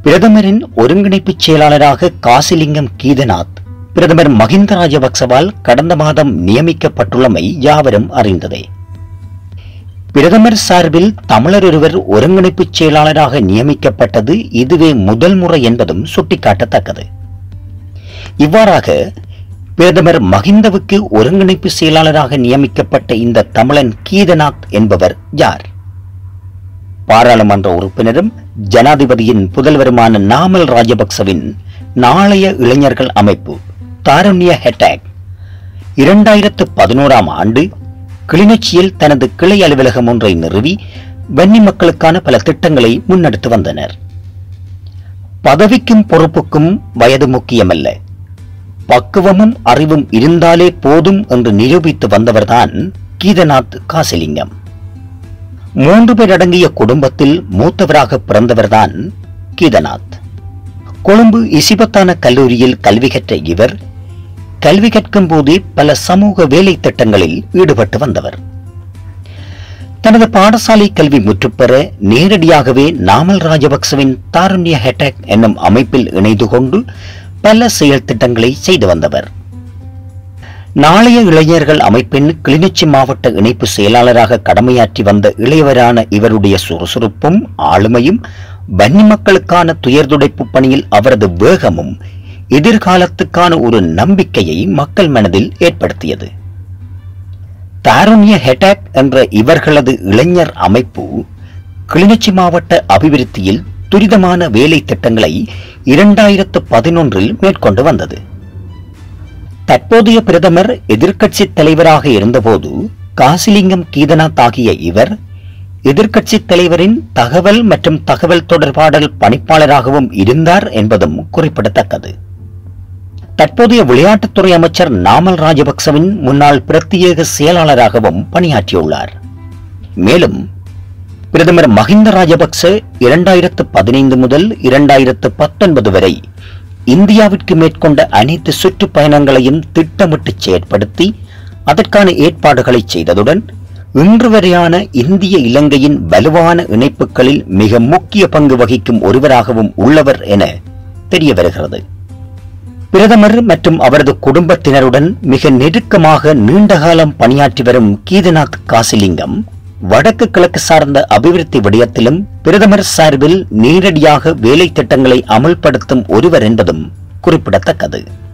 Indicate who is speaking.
Speaker 1: பிரதமரின் ஒருங்கிணைப்பு செயலாளராக காசிலிங்கம் கீதநாத் பிரதமர் மகிந்த ராஜபக்சவால் கடந்த மாதம் நியமிக்கப்பட்டுள்ளமை யாவரும் அறிந்ததே பிரதமர் சார்பில் தமிழர் ஒருவர் ஒருங்கிணைப்பு செயலாளராக நியமிக்கப்பட்டது இதுவே முதல் முறை என்பதும் சுட்டிக்காட்டத்தக்கது இவ்வாறாக பிரதமர் மகிந்தவுக்கு ஒருங்கிணைப்பு செயலாளராக நியமிக்கப்பட்ட இந்த தமிழன் கீதநாத் என்பவர் யார் பாராளுமன்ற உறுப்பினரும் ஜனாதிபதியின் புதல்வருமான நாமல் ராஜபக்சவின் நாளைய இளைஞர்கள் அமைப்பு தாருண்ய ஹெட்டாக் இரண்டாயிரத்து பதினோராம் ஆண்டு கிளிநொச்சியில் தனது கிளை அலுவலகம் ஒன்றை நிறுவி வன்னி மக்களுக்கான பல திட்டங்களை முன்னெடுத்து வந்தனர் பதவிக்கும் பொறுப்புக்கும் வயது முக்கியமல்ல பக்குவமும் அறிவும் இருந்தாலே போதும் என்று நிரூபித்து வந்தவர்தான் கீதநாத் காசிலிங்கம் மூன்று பேர் அடங்கிய குடும்பத்தில் மூத்தவராக பிறந்தவர்தான் கீதநாத் கொழும்பு இசிபத்தான கல்லூரியில் கல்வி கற்ற இவர் கல்வி கற்கும் போதே பல சமூக வேலை திட்டங்களில் ஈடுபட்டு வந்தவர் தனது பாடசாலை கல்வி முற்றுப்பெற நேரடியாகவே நாமல் ராஜபக்சவின் தாருண்ய ஹெட்டாக் என்னும் அமைப்பில் இணைந்து கொண்டு பல செயல் திட்டங்களை செய்து வந்தவர் நாளைய இளைஞர்கள் அமைப்பின் கிளிநொச்சி மாவட்ட இணைப்பு செயலாளராக கடமையாற்றி வந்த இளையவரான இவருடைய சுறுசுறுப்பும் ஆளுமையும் வன்னி மக்களுக்கான துயர்துடைப்பு பணியில் அவரது வேகமும் எதிர்காலத்துக்கான ஒரு நம்பிக்கையை மக்கள் மனதில் ஏற்படுத்தியது தாருண்ய ஹெட்டாக் என்ற இவர்களது இளைஞர் அமைப்பு கிளிநொச்சி மாவட்ட அபிவிருத்தியில் துரிதமான வேலை திட்டங்களை இரண்டாயிரத்து பதினொன்றில் மேற்கொண்டு வந்தது தற்போதைய பிரதமர் எதிர்க்கட்சி தலைவராக இருந்தபோது காசிலிங்கம் கீதநாத் ஆகிய இவர் எதிர்க்கட்சி தலைவரின் தகவல் மற்றும் தகவல் தொடர்பாடல் பணிப்பாளராகவும் இருந்தார் என்பதும் குறிப்பிடத்தக்கது தற்போதைய விளையாட்டுத்துறை அமைச்சர் நாமல் ராஜபக்சவின் முன்னாள் பிரத்யேக செயலாளராகவும் பணியாற்றியுள்ளார் மேலும் பிரதமர் மஹிந்த ராஜபக்ச இரண்டாயிரத்து பதினைந்து முதல் இரண்டாயிரத்து பத்தொன்பது வரை இந்தியாவிற்கு மேற்கொண்ட அனைத்து சுற்றுப்பயணங்களையும் திட்டமிட்டு செயற்படுத்தி அதற்கான ஏற்பாடுகளை செய்ததுடன் இன்று வரையான இந்திய இலங்கையின் வலுவான இணைப்புகளில் மிக முக்கிய பங்கு வகிக்கும் ஒருவராகவும் உள்ளவர் என தெரிய வருகிறது பிரதமர் மற்றும் அவரது குடும்பத்தினருடன் மிக நெருக்கமாக நீண்டகாலம் பணியாற்றி வரும் கீதநாத் காசிலிங்கம் வடக்கு கிழக்கு சார்ந்த அபிவிருத்தி விடயத்திலும் பிரதமர் சார்பில் நேரடியாக வேலை திட்டங்களை அமல்படுத்தும் ஒருவர் என்பதும் குறிப்பிடத்தக்கது